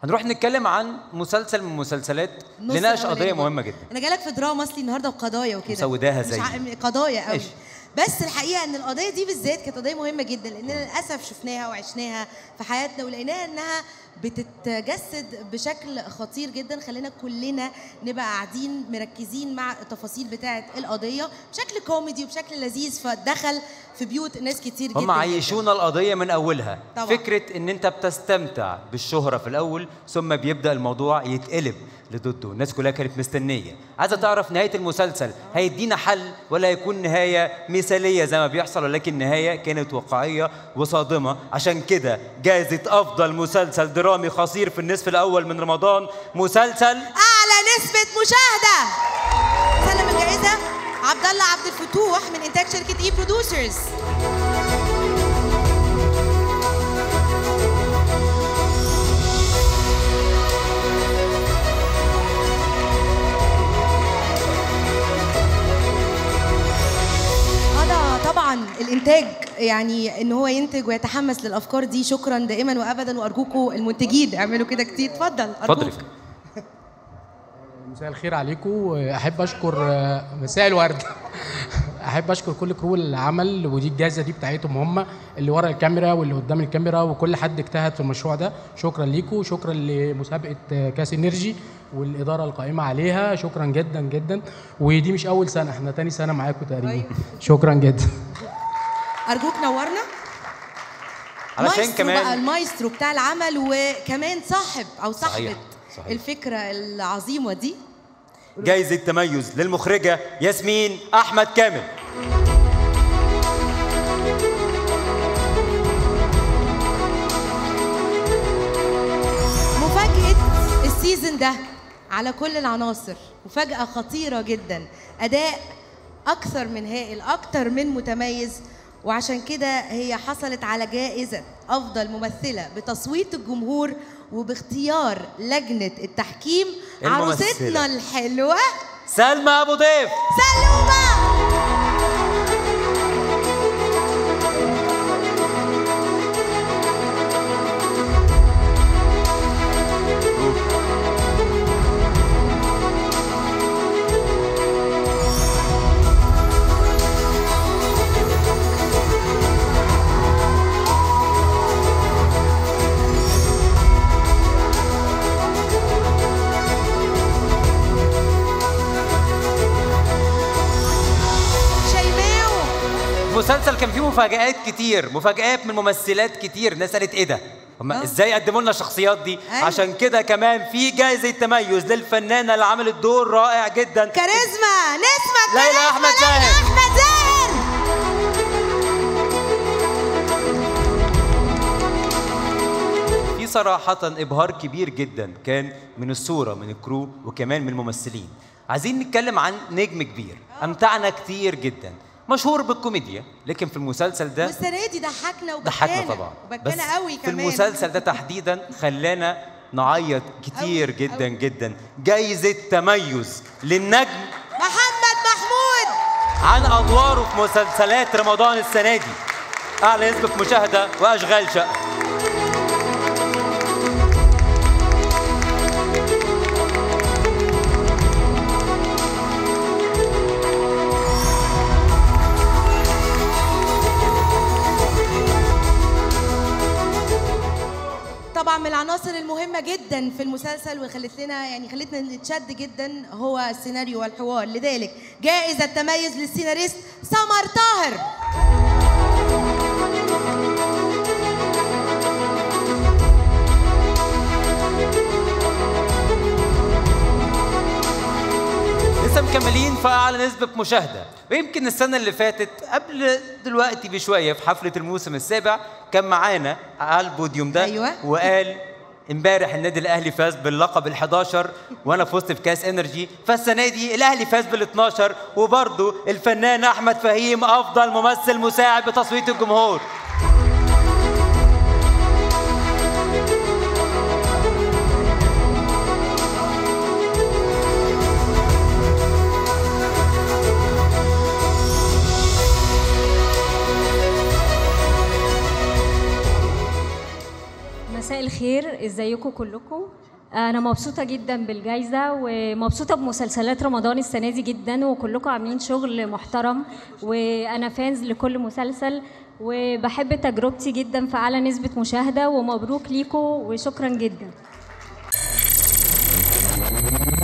هنروح نتكلم عن مسلسل من المسلسلات النص لناقش الأولاني قضيه برضه. مهمه جدا انا جايلك في دراما اصلي النهارده وقضايا وكده مسوداها مش زيي. ع- قضايا قوي ماشي. بس الحقيقه ان القضيه دي بالذات كانت قضيه مهمه جدا لاننا للاسف شفناها وعشناها في حياتنا ولقيناها انها بتتجسد بشكل خطير جدا خلينا كلنا نبقى قاعدين مركزين مع التفاصيل بتاعه القضيه بشكل كوميدي وبشكل لذيذ فدخل في بيوت ناس كتير جدا هم عيشونا القضيه من اولها طبعاً. فكره ان انت بتستمتع بالشهره في الاول ثم بيبدا الموضوع يتقلب لضده الناس كلها كانت مستنيه عايزه تعرف نهايه المسلسل هيدينا حل ولا هيكون نهايه مثاليه زي ما بيحصل ولكن نهايه كانت واقعيه وصادمه عشان كده جائزه افضل مسلسل درامي قصير في النصف الاول من رمضان مسلسل اعلى نسبه مشاهده سلم الجائزه عبد الله عبد الفتوح من انتاج شركه اي برودوسرز هذا طبعا الانتاج يعني ان هو ينتج ويتحمس للافكار دي شكرا دائما وابدا وارجوكم المنتجين اعملوا كده كتير اتفضل اتفضل أرجوك. مساء الخير عليكم احب اشكر مساء الورد احب اشكر كل كرو العمل ودي الجائزه دي بتاعتهم هم اللي ورا الكاميرا واللي قدام الكاميرا وكل حد اجتهد في المشروع ده شكرا ليكم شكرا لمسابقه كاس انرجي والاداره القائمه عليها شكرا جدا جدا ودي مش اول سنه احنا تاني سنه معاكم تقريبا شكرا جدا ارجوك نورنا علشان مايسترو بقى كمان المايسترو بتاع العمل وكمان صاحب او صاحبه صحيح، صحيح. الفكره العظيمه دي جائزه تميز للمخرجه ياسمين احمد كامل مفاجاه السيزون ده على كل العناصر مفاجاه خطيره جدا اداء اكثر من هائل اكثر من متميز وعشان كده هي حصلت على جائزه افضل ممثله بتصويت الجمهور وباختيار لجنه التحكيم الممثلة. عروستنا الحلوه سلمى ابو ضيف سلومه شيماء المسلسل كان فيه مفاجآت كتير مفاجآت من ممثلات كتير الناس قالت ايه ده هم آه. ازاي قدموا لنا الشخصيات دي أيوة. عشان كده كمان في جائزة تميز للفنانة اللي عملت دور رائع جدا كاريزما نسمة ليلى كاريزما، أحمد ليلى زاهر. احمد زاهر في صراحة إبهار كبير جدا كان من الصورة من الكرو وكمان من الممثلين عايزين نتكلم عن نجم كبير أمتعنا كتير جدا مشهور بالكوميديا لكن في المسلسل ده والسنه دي ضحكنا ضحكنا وبكانا طبعا وبكانا قوي في كمان المسلسل ده تحديدا خلانا نعيط كتير أوي، جدا أوي. جدا جايزة تميز للنجم محمد محمود عن أدواره في مسلسلات رمضان السنة دي أعلى نسبة مشاهدة وأشغال شقة طبعا من العناصر المهمه جدا في المسلسل وخلت لنا يعني خلتنا نتشد جدا هو السيناريو والحوار لذلك جائزه تميز للسيناريست سمر طاهر لسه مكملين في أعلى نسبة مشاهدة ويمكن السنة اللي فاتت قبل دلوقتي بشوية في حفلة الموسم السابع كان معانا على البوديوم ده أيوة. وقال امبارح النادي الاهلي فاز باللقب ال11 وانا فزت في كاس انرجي فالسنه دي الاهلي فاز بال12 وبرضه الفنان احمد فهيم افضل ممثل مساعد بتصويت الجمهور مساء الخير الخير ازيكم كلكم انا مبسوطه جدا بالجائزه ومبسوطه بمسلسلات رمضان السنه دي جدا وكلكم عاملين شغل محترم وانا فانز لكل مسلسل وبحب تجربتي جدا في اعلى نسبه مشاهده ومبروك ليكم وشكرا جدا